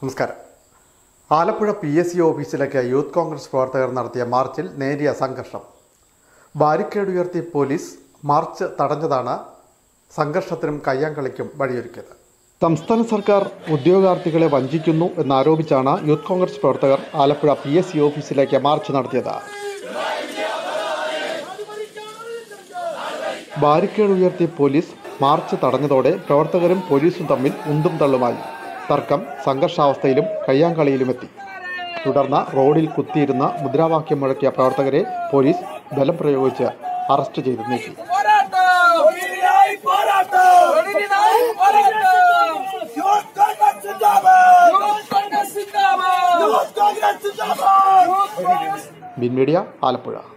നമസ്കാരം Alappuzha P S C ഓഫീസിലേക്ക് യൂത്ത് കോൺഗ്രസ് പ്രവർത്തകർ നടത്തിയ മാർച്ചിൽ നേരിയ സംഘർഷം ബാരിക്കേഡ് ഉയർത്തി പോലീസ് മാർച്ച് തടഞ്ഞതാണ് സംഘർഷത്തിനും കയ്യാങ്കളിക്കും വഴിയൊരുക്കിയത് സംസ്ഥാന സർക്കാർ ഉദ്യോഗാർത്ഥികളെ വഞ്ചിക്കുന്നു എന്നാരോപിച്ചാണ് യൂത്ത് കോൺഗ്രസ് പ്രവർത്തകർ ആലപ്പുഴ പി എസ് സി ഓഫീസിലേക്ക് മാർച്ച് നടത്തിയത് ബാരിക്കേഡ് ഉയർത്തി പോലീസ് മാർച്ച് തടഞ്ഞതോടെ പ്രവർത്തകരും പോലീസും തമ്മിൽ ഉന്തും തള്ളുമായി തർക്കം സംഘർഷാവസ്ഥയിലും കയ്യാങ്കളിയിലുമെത്തി തുടർന്ന് റോഡിൽ കുത്തിയിരുന്ന മുദ്രാവാക്യം മുഴക്കിയ പ്രവർത്തകരെ പോലീസ് ബലം പ്രയോഗിച്ച് അറസ്റ്റ് ചെയ്ത് നീക്കി പോരാട്ടം തൊഴിലിനായി പോരാട്ടം തൊഴിലിനായി പോരാട്ടം യൂത്ത് കോൺഗ്രസ് സിന്ദാബാദ് യൂത്ത് കോൺഗ്രസ് സിന്ദാബാദ് യൂത്ത് കോൺഗ്രസ് സിന്ദാബാദ് യൂത്ത് കോൺഗ്രസ് ബിൻ മീഡിയ ആലപ്പുഴ